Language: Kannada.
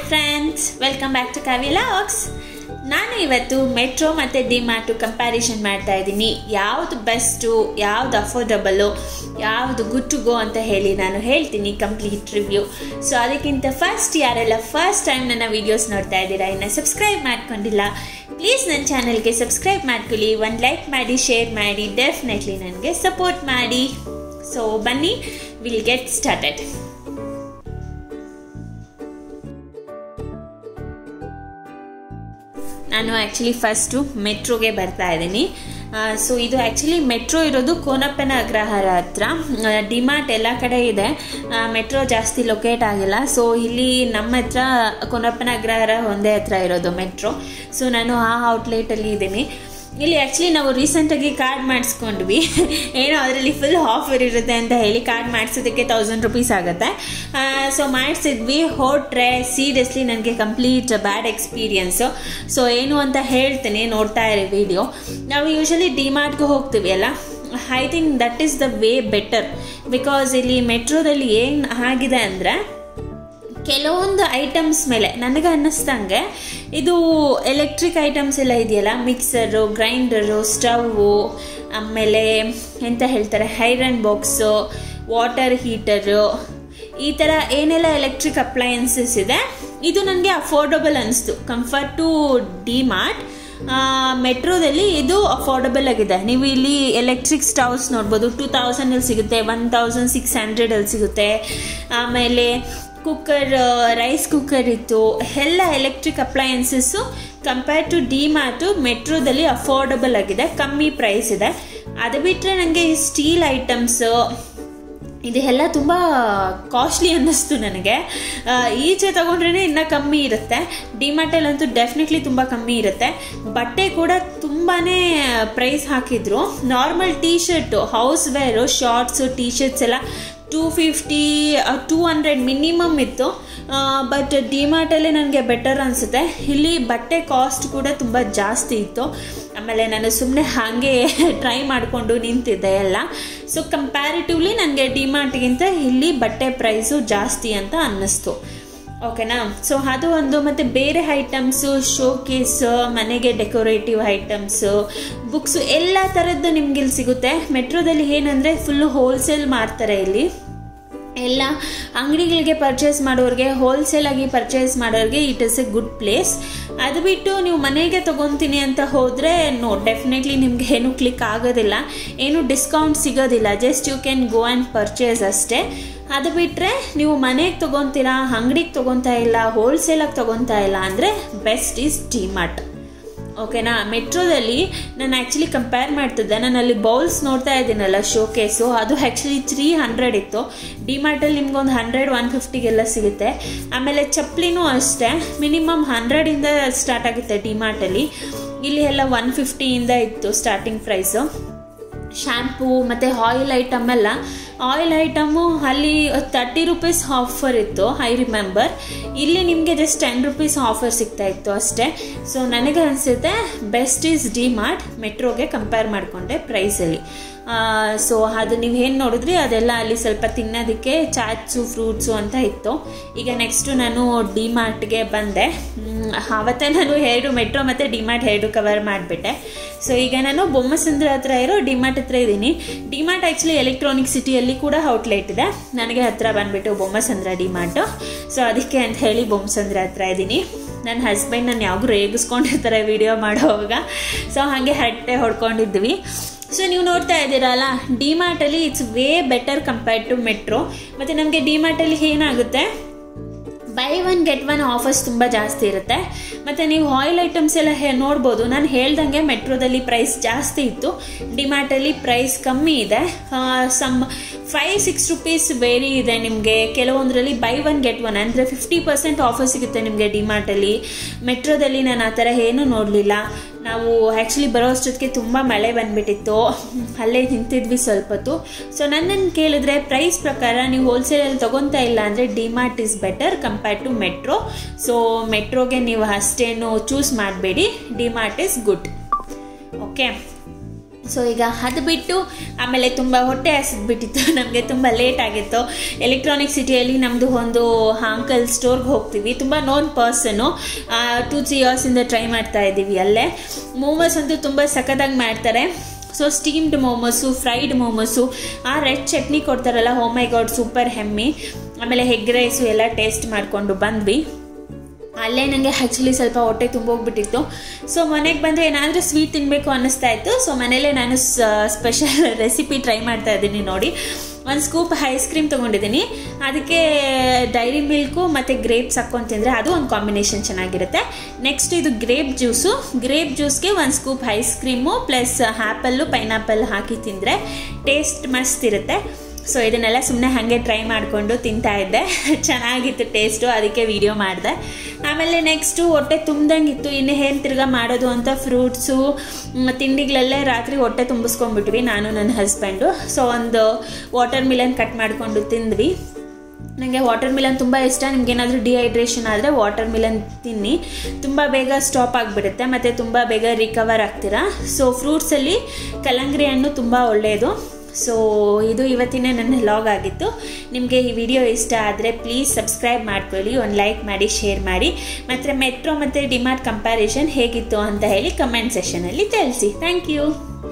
ಫ್ರೆಂಡ್ಸ್ ವೆಲ್ಕಮ್ ಬ್ಯಾಕ್ ಟು ಕಾವಿ ಲಾಕ್ಸ್ ನಾನು ಇವತ್ತು ಮೆಟ್ರೋ ಮತ್ತು ಡಿಮಾರ್ಟು ಕಂಪ್ಯಾರಿಷನ್ ಮಾಡ್ತಾ ಇದ್ದೀನಿ ಯಾವುದು ಬೆಸ್ಟು ಯಾವುದು ಅಫೋರ್ಡಬಲ್ಲು ಯಾವುದು ಗುಡ್ ಟು ಗೋ ಅಂತ ಹೇಳಿ ನಾನು ಹೇಳ್ತೀನಿ ಕಂಪ್ಲೀಟ್ ರಿವ್ಯೂ ಸೊ ಅದಕ್ಕಿಂತ ಫಸ್ಟ್ ಯಾರೆಲ್ಲ ಫಸ್ಟ್ ಟೈಮ್ ನನ್ನ ವೀಡಿಯೋಸ್ ನೋಡ್ತಾ ಇದ್ದೀರಾ ಇನ್ನು ಸಬ್ಸ್ಕ್ರೈಬ್ ಮಾಡ್ಕೊಂಡಿಲ್ಲ ಪ್ಲೀಸ್ ನನ್ನ ಚಾನಲ್ಗೆ ಸಬ್ಸ್ಕ್ರೈಬ್ ಮಾಡ್ಕೊಳ್ಳಿ ಒಂದು ಲೈಕ್ ಮಾಡಿ ಶೇರ್ ಮಾಡಿ ಡೆಫಿನೆಟ್ಲಿ ನನಗೆ ಸಪೋರ್ಟ್ ಮಾಡಿ ಸೊ ಬನ್ನಿ ವಿಲ್ ಗೆಟ್ ಸ್ಟಾರ್ಟೆಡ್ ನಾನು ಆ್ಯಕ್ಚುಲಿ ಫಸ್ಟು ಮೆಟ್ರೋಗೆ ಬರ್ತಾ ಇದ್ದೀನಿ ಸೊ ಇದು ಆ್ಯಕ್ಚುಲಿ ಮೆಟ್ರೋ ಇರೋದು ಕೋನಪ್ಪನ ಅಗ್ರಹಾರ ಹತ್ರ ಡಿಮಾರ್ಟ್ ಎಲ್ಲ ಕಡೆ ಇದೆ ಮೆಟ್ರೋ ಜಾಸ್ತಿ ಲೊಕೇಟ್ ಆಗಿಲ್ಲ ಸೊ ಇಲ್ಲಿ ನಮ್ಮ ಹತ್ರ ಕೋನಪ್ಪನ ಅಗ್ರಹಾರ ಒಂದೇ ಹತ್ರ ಇರೋದು ಮೆಟ್ರೋ ಸೊ ನಾನು ಆ ಔಟ್ಲೆಟಲ್ಲಿ ಇದ್ದೀನಿ ಇಲ್ಲಿ ಆ್ಯಕ್ಚುಲಿ ನಾವು ರೀಸೆಂಟಾಗಿ ಕಾರ್ಡ್ ಮಾಡಿಸ್ಕೊಂಡ್ವಿ ಏನೋ ಅದರಲ್ಲಿ ಫುಲ್ ಆಫರ್ ಇರುತ್ತೆ ಅಂತ ಹೇಳಿ ಕಾರ್ಡ್ ಮಾಡಿಸೋದಕ್ಕೆ ತೌಸಂಡ್ ರುಪೀಸ್ ಆಗುತ್ತೆ ಸೊ ಮಾಡಿಸಿದ್ವಿ ಹೊಟ್ರೆ ಸೀರಿಯಸ್ಲಿ ನನಗೆ ಕಂಪ್ಲೀಟ್ ಬ್ಯಾಡ್ ಎಕ್ಸ್ಪೀರಿಯನ್ಸು ಸೊ ಏನು ಅಂತ ಹೇಳ್ತೀನಿ ನೋಡ್ತಾ ಇರಿ ವಿಡಿಯೋ ನಾವು ಯೂಶಲಿ ಡಿಮಾರ್ಟ್ಗೆ ಹೋಗ್ತೀವಿ ಅಲ್ಲ I think that is the way better because ಇಲ್ಲಿ ಮೆಟ್ರೋದಲ್ಲಿ ಏನು ಆಗಿದೆ ಅಂದರೆ ಕೆಲವೊಂದು ಐಟಮ್ಸ್ ಮೇಲೆ ನನಗೆ ಅನ್ನಿಸ್ದಂಗೆ ಇದು ಎಲೆಕ್ಟ್ರಿಕ್ ಐಟಮ್ಸ್ ಎಲ್ಲ ಇದೆಯಲ್ಲ ಮಿಕ್ಸರು ಗ್ರೈಂಡರು ಸ್ಟವ್ವು ಆಮೇಲೆ ಎಂತ ಹೇಳ್ತಾರೆ ಐರನ್ ಬಾಕ್ಸು ವಾಟರ್ ಹೀಟರು ಈ ಥರ ಏನೆಲ್ಲ ಎಲೆಕ್ಟ್ರಿಕ್ ಅಪ್ಲಯನ್ಸಸ್ ಇದೆ ಇದು ನನಗೆ ಅಫೋರ್ಡಬಲ್ ಅನಿಸ್ತು ಕಂಫರ್ಟ್ ಟು ಡಿಮಾರ್ಟ್ ಮೆಟ್ರೋದಲ್ಲಿ ಇದು ಅಫೋರ್ಡಬಲ್ ಆಗಿದೆ ನೀವು ಇಲ್ಲಿ ಎಲೆಕ್ಟ್ರಿಕ್ ಸ್ಟವ್ಸ್ ನೋಡ್ಬೋದು ಟೂ ತೌಸಂಡಲ್ಲಿ ಸಿಗುತ್ತೆ ಒನ್ ತೌಸಂಡ್ ಸಿಕ್ಸ್ ಹಂಡ್ರೆಡಲ್ಲಿ ಸಿಗುತ್ತೆ ಆಮೇಲೆ ಕುಕ್ಕರ್ ರೈಸ್ ಕುಕ್ಕರ್ ಇತ್ತು ಎಲ್ಲ electric appliances compare to DMart ಮೆಟ್ರೋದಲ್ಲಿ ಅಫೋರ್ಡಬಲ್ ಆಗಿದೆ ಕಮ್ಮಿ ಪ್ರೈಸ್ ಇದೆ ಅದು ಬಿಟ್ಟರೆ ನನಗೆ ಸ್ಟೀಲ್ ಐಟಮ್ಸು ಇದೆಲ್ಲ ತುಂಬ ಕಾಸ್ಟ್ಲಿ ಅನ್ನಿಸ್ತು ನನಗೆ ಈಚೆ ತೊಗೊಂಡ್ರೇ ಇನ್ನೂ ಕಮ್ಮಿ ಇರುತ್ತೆ ಡಿಮಾರ್ಟಲ್ಲಂತೂ ಡೆಫಿನೆಟ್ಲಿ ತುಂಬ ಕಮ್ಮಿ ಇರುತ್ತೆ ಬಟ್ಟೆ ಕೂಡ ತುಂಬಾ ಪ್ರೈಸ್ ಹಾಕಿದ್ರು normal T-shirt house wear shorts T-shirts ಎಲ್ಲ two fifty two hundred minimum ಇತ್ತು ಬಟ್ ಡಿಮಾರ್ಟಲ್ಲಿ ನನಗೆ ಬೆಟರ್ ಅನಿಸುತ್ತೆ ಇಲ್ಲಿ ಬಟ್ಟೆ ಕಾಸ್ಟ್ ಕೂಡ ತುಂಬ ಜಾಸ್ತಿ ಇತ್ತು ಆಮೇಲೆ ನಾನು ಸುಮ್ಮನೆ ಹಾಗೆ ಟ್ರೈ ಮಾಡಿಕೊಂಡು ನಿಂತಿದ್ದೆ ಎಲ್ಲ ಸೊ ಕಂಪ್ಯಾರಿಟಿವ್ಲಿ ನನಗೆ ಡಿಮಾರ್ಟ್ಗಿಂತ ಇಲ್ಲಿ ಬಟ್ಟೆ ಪ್ರೈಸು ಜಾಸ್ತಿ ಅಂತ ಅನ್ನಿಸ್ತು ಓಕೆನಾ ಸೊ ಅದು ಒಂದು ಮತ್ತು ಬೇರೆ ಐಟಮ್ಸು ಶೋಕೇಸು ಮನೆಗೆ ಡೆಕೋರೇಟಿವ್ ಐಟಮ್ಸು ಬುಕ್ಸು ಎಲ್ಲ ಥರದ್ದು ನಿಮ್ಗೆ ಇಲ್ಲಿ ಸಿಗುತ್ತೆ ಮೆಟ್ರೋದಲ್ಲಿ ಏನಂದರೆ ಫುಲ್ಲು ಹೋಲ್ಸೇಲ್ ಮಾಡ್ತಾರೆ ಇಲ್ಲಿ ಎಲ್ಲ ಅಂಗಡಿಗಳಿಗೆ ಪರ್ಚೇಸ್ ಮಾಡೋರಿಗೆ ಹೋಲ್ಸೇಲಾಗಿ ಪರ್ಚೇಸ್ ಮಾಡೋರಿಗೆ it is a good place ಅದು ಬಿಟ್ಟು ನೀವು ಮನೆಗೆ ತೊಗೊತೀನಿ ಅಂತ ಹೋದರೆ ನೋ ಡೆಫಿನೆಟ್ಲಿ ನಿಮ್ಗೆ ಏನು ಕ್ಲಿಕ್ ಆಗೋದಿಲ್ಲ ಏನು ಡಿಸ್ಕೌಂಟ್ ಸಿಗೋದಿಲ್ಲ just you can go and purchase ಅಷ್ಟೇ ಅದು ಬಿಟ್ಟರೆ ನೀವು ಮನೆಗೆ ತೊಗೊತೀರಾ ಅಂಗಡಿಗೆ ತೊಗೊತಾ ಇಲ್ಲ ಹೋಲ್ಸೇಲಾಗಿ ತೊಗೊತಾ ಇಲ್ಲ ಅಂದರೆ ಬೆಸ್ಟ್ ಈಸ್ ಡಿಮಾರ್ಟ್ ಓಕೆನಾ ಮೆಟ್ರೋದಲ್ಲಿ ನಾನು ಆ್ಯಕ್ಚುಲಿ ಕಂಪೇರ್ ಮಾಡ್ತಿದ್ದೆ ನಾನು ಅಲ್ಲಿ ಬೌಲ್ಸ್ ನೋಡ್ತಾ ಇದ್ದೀನಲ್ಲ ಶೋಕೇಸು ಅದು ಆ್ಯಕ್ಚುಲಿ ತ್ರೀ ಹಂಡ್ರೆಡ್ ಇತ್ತು ಡಿಮಾರ್ಟಲ್ಲಿ ನಿಮ್ಗೊಂದು ಹಂಡ್ರೆಡ್ ಒನ್ ಫಿಫ್ಟಿಗೆಲ್ಲ ಸಿಗುತ್ತೆ ಆಮೇಲೆ ಚಪ್ಪಲಿನೂ ಅಷ್ಟೇ ಮಿನಿಮಮ್ ಹಂಡ್ರೆಡಿಂದ ಸ್ಟಾರ್ಟ್ ಆಗುತ್ತೆ ಡಿಮಾರ್ಟಲ್ಲಿ ಇಲ್ಲಿ ಎಲ್ಲ ಒನ್ ಫಿಫ್ಟಿಯಿಂದ ಇತ್ತು ಸ್ಟಾರ್ಟಿಂಗ್ ಪ್ರೈಸು ಶ್ಯಾಂಪೂ ಮತ್ತು ಆಯಿಲ್ ಐಟಮ್ ಎಲ್ಲ ಆಯಿಲ್ ಐಟಮು ಅಲ್ಲಿ ತರ್ಟಿ ರುಪೀಸ್ ಆಫರ್ ಇತ್ತು ಐ ರಿಮೆಂಬರ್ ಇಲ್ಲಿ ನಿಮಗೆ ಜಸ್ಟ್ ಟೆನ್ ರುಪೀಸ್ ಆಫರ್ ಸಿಗ್ತಾ ಇತ್ತು ಅಷ್ಟೇ ಸೊ ನನಗೆ ಅನಿಸುತ್ತೆ ಬೆಸ್ಟ್ ಈಸ್ ಡಿ ಮಾರ್ಟ್ ಮೆಟ್ರೋಗೆ ಕಂಪೇರ್ ಮಾಡಿಕೊಂಡೆ ಪ್ರೈಸಲ್ಲಿ ಸೊ ಅದು ನೀವು ಏನು ನೋಡಿದ್ರಿ ಅದೆಲ್ಲ ಅಲ್ಲಿ ಸ್ವಲ್ಪ ತಿನ್ನೋದಕ್ಕೆ ಚಾಟ್ಸು ಫ್ರೂಟ್ಸು ಅಂತ ಇತ್ತು ಈಗ ನೆಕ್ಸ್ಟು ನಾನು ಡಿ ಮಾರ್ಟ್ಗೆ ಬಂದೆ ಆವತ್ತೇ ನಾನು ಎರಡು ಮೆಟ್ರೋ ಮತ್ತು ಡಿಮಾರ್ಟ್ ಎರಡು ಕವರ್ ಮಾಡಿಬಿಟ್ಟೆ ಸೊ ಈಗ ನಾನು ಬೊಮ್ಮಸಂದ್ರ ಹತ್ರ ಇರೋ ಡಿಮಾರ್ಟ್ ಹತ್ರ ಇದ್ದೀನಿ ಡಿಮಾರ್ಟ್ ಆ್ಯಕ್ಚುಲಿ ಎಲೆಕ್ಟ್ರಾನಿಕ್ ಸಿಟಿಯಲ್ಲಿ ಕೂಡ ಔಟ್ಲೆಟ್ ಇದೆ ನನಗೆ ಹತ್ರ ಬಂದುಬಿಟ್ಟು ಬೊಮ್ಮಸಂದ್ರ ಡಿಮಾರ್ಟು ಸೊ ಅದಕ್ಕೆ ಅಂತ ಹೇಳಿ ಬೊಮ್ಮಸಂದ್ರ ಹತ್ರ ಇದ್ದೀನಿ ನನ್ನ ಹಸ್ಬೆಂಡ್ ನಾನು ಯಾವಾಗೂ ರೇಗಿಸ್ಕೊಂಡಿರ್ತಾರೆ ವಿಡಿಯೋ ಮಾಡೋವಾಗ ಸೊ ಹಾಗೆ ಹಟ್ಟೆ ಹೊಡ್ಕೊಂಡಿದ್ವಿ ಸೊ ನೀವು ನೋಡ್ತಾ ಇದ್ದೀರಲ್ಲ ಡಿಮಾರ್ಟಲ್ಲಿ it's way better compared to Metro ಮತ್ತು ನಮಗೆ ಡಿಮಾರ್ಟಲ್ಲಿ ಏನಾಗುತ್ತೆ buy one get one offers ತುಂಬ ಜಾಸ್ತಿ ಇರುತ್ತೆ ಮತ್ತು ನೀವು ಆಯಿಲ್ ಐಟಮ್ಸ್ ಎಲ್ಲ ಹೇ ನೋಡ್ಬೋದು ನಾನು ಹೇಳ್ದಂಗೆ ಮೆಟ್ರೋದಲ್ಲಿ ಪ್ರೈಸ್ ಜಾಸ್ತಿ ಇತ್ತು ಡಿಮಾರ್ಟಲ್ಲಿ ಪ್ರೈಸ್ ಕಮ್ಮಿ ಇದೆ some five six rupees vary ಇದೆ ನಿಮಗೆ ಕೆಲವೊಂದರಲ್ಲಿ ಬೈ ಒನ್ ಗೆಟ್ ಒನ್ ಅಂದರೆ ಫಿಫ್ಟಿ ಪರ್ಸೆಂಟ್ ಆಫರ್ ಸಿಗುತ್ತೆ ನಿಮಗೆ ಡಿಮಾರ್ಟಲ್ಲಿ ಮೆಟ್ರೋದಲ್ಲಿ ನಾನು ಆ ಥರ ಏನೂ ನೋಡಲಿಲ್ಲ ನಾವು ಆ್ಯಕ್ಚುಲಿ ಬರೋ ಅಷ್ಟೊತ್ತಿಗೆ ತುಂಬ ಮಳೆ ಬಂದುಬಿಟ್ಟಿತ್ತು ಅಲ್ಲೇ ನಿಂತಿದ್ವಿ ಸ್ವಲ್ಪ ಹೊತ್ತು ಸೊ ನನ್ನನ್ನು ಕೇಳಿದ್ರೆ ಪ್ರೈಸ್ ಪ್ರಕಾರ ನೀವು ಹೋಲ್ಸೇಲಲ್ಲಿ ತೊಗೊತಾ ಇಲ್ಲ ಅಂದರೆ DMart is better compared to Metro so ಮೆಟ್ರೋಗೆ ನೀವು ಅಷ್ಟೇನು ಚೂಸ್ ಮಾಡಬೇಡಿ DMart is good okay so ಈಗ ಅದು ಬಿಟ್ಟು ಆಮೇಲೆ ತುಂಬ ಹೊಟ್ಟೆ ಹಸಿದ್ಬಿಟ್ಟಿತ್ತು ನಮಗೆ ತುಂಬ ಲೇಟ್ ಆಗಿತ್ತು ಎಲೆಕ್ಟ್ರಾನಿಕ್ ಸಿಟಿಯಲ್ಲಿ ನಮ್ಮದು ಒಂದು ಅಂಕಲ್ ಸ್ಟೋರ್ಗೆ ಹೋಗ್ತೀವಿ ತುಂಬ ನೋನ್ ಪರ್ಸನು ಟೂ ತ್ರೀ ಇಯರ್ಸಿಂದ ಟ್ರೈ ಮಾಡ್ತಾ ಇದ್ದೀವಿ ಅಲ್ಲೇ ಮೋಮೋಸ್ ಅಂತೂ ತುಂಬ ಸಖತ್ತಾಗಿ ಮಾಡ್ತಾರೆ so steamed momos fried momos ಆ ರೆಡ್ ಚಟ್ನಿ ಕೊಡ್ತಾರಲ್ಲ ಹೋ ಮೈ ಗಾಡ್ ಸೂಪರ್ ಹೆಮ್ಮಿ ಆಮೇಲೆ ಹೆಗ್ ರೈಸು ಎಲ್ಲ ಟೇಸ್ಟ್ ಮಾಡಿಕೊಂಡು ಬಂದ್ವಿ ಅಲ್ಲೇ ನನಗೆ ಆ್ಯಕ್ಚುಲಿ ಸ್ವಲ್ಪ ಹೊಟ್ಟೆ ತುಂಬೋಗ್ಬಿಟ್ಟಿತ್ತು ಸೊ ಮನೆಗೆ ಬಂದರೆ ಏನಾದರೂ ಸ್ವೀಟ್ ತಿನ್ನಬೇಕು ಅನ್ನಿಸ್ತಾ ಇತ್ತು ಸೊ ಮನೇಲೇ ನಾನು ಸ್ಪೆಷಲ್ ರೆಸಿಪಿ ಟ್ರೈ ಮಾಡ್ತಾ ಇದ್ದೀನಿ ನೋಡಿ ಒಂದು ಸ್ಕೂಪ್ ಐಸ್ ಕ್ರೀಮ್ ತೊಗೊಂಡಿದ್ದೀನಿ ಅದಕ್ಕೆ ಡೈರಿ ಮಿಲ್ಕು ಮತ್ತು ಗ್ರೇಪ್ಸ್ ಹಾಕ್ಕೊಂಡು ತಿಂದರೆ ಅದು ಒಂದು ಕಾಂಬಿನೇಷನ್ ಚೆನ್ನಾಗಿರುತ್ತೆ ನೆಕ್ಸ್ಟ್ ಇದು ಗ್ರೇಪ್ ಜ್ಯೂಸು ಗ್ರೇಪ್ ಜ್ಯೂಸ್ಗೆ ಒಂದು scoop ice cream plus apple pineapple ಹಾಕಿ ತಿಂದರೆ ಟೇಸ್ಟ್ ಮಸ್ತ್ ಇರುತ್ತೆ ಸೊ ಇದನ್ನೆಲ್ಲ ಸುಮ್ಮನೆ ಹಾಗೆ ಟ್ರೈ ಮಾಡಿಕೊಂಡು ತಿಂತಾ ಇದ್ದೆ ಚೆನ್ನಾಗಿತ್ತು ಟೇಸ್ಟು ಅದಕ್ಕೆ ವಿಡಿಯೋ ಮಾಡಿದೆ ಆಮೇಲೆ ನೆಕ್ಸ್ಟು ಹೊಟ್ಟೆ ತುಂಬ್ದಂಗಿತ್ತು ಇನ್ನು ಏನು ತಿರ್ಗಾ ಮಾಡೋದು ಅಂತ ಫ್ರೂಟ್ಸು ತಿಂಡಿಗಳಲ್ಲೇ ರಾತ್ರಿ ಹೊಟ್ಟೆ ತುಂಬಿಸ್ಕೊಂಡ್ಬಿಟ್ವಿ ನಾನು ನನ್ನ ಹಸ್ಬೆಂಡು ಸೊ ಒಂದು ವಾಟರ್ ಮಿಲನ್ ಕಟ್ ಮಾಡಿಕೊಂಡು ತಿಂದ್ವಿ ನನಗೆ ವಾಟರ್ ಮಿಲನ್ ತುಂಬ ಇಷ್ಟ ನಿಮ್ಗೇನಾದರೂ ಡಿಹೈಡ್ರೇಷನ್ ಆದರೆ ವಾಟರ್ ಮಿಲನ್ ತಿನ್ನಿ ತುಂಬ ಬೇಗ ಸ್ಟಾಪ್ ಆಗಿಬಿಡುತ್ತೆ ಮತ್ತು ತುಂಬ ಬೇಗ ರಿಕವರ್ ಆಗ್ತೀರಾ ಸೊ ಫ್ರೂಟ್ಸಲ್ಲಿ ಕಲ್ಲಂಗಡಿ ಹಣ್ಣು ತುಂಬ ಒಳ್ಳೆಯದು ಸೊ ಇದು ಇವತ್ತಿನ ನನ್ನ ಲಾಗ್ ಆಗಿತ್ತು ನಿಮಗೆ ಈ ವಿಡಿಯೋ ಇಷ್ಟ ಆದರೆ ಪ್ಲೀಸ್ ಸಬ್ಸ್ಕ್ರೈಬ್ ಮಾಡ್ಕೊಳ್ಳಿ ಒಂದು ಲೈಕ್ ಮಾಡಿ ಶೇರ್ ಮಾಡಿ ಮತ್ತು ಮೆಟ್ರೋ ಮತ್ತು ಡಿಮಾರ್ಟ್ ಕಂಪ್ಯಾರಿಸನ್ ಹೇಗಿತ್ತು ಅಂತ ಹೇಳಿ ಕಮೆಂಟ್ ಸೆಷನಲ್ಲಿ ತಿಳಿಸಿ ಥ್ಯಾಂಕ್ ಯು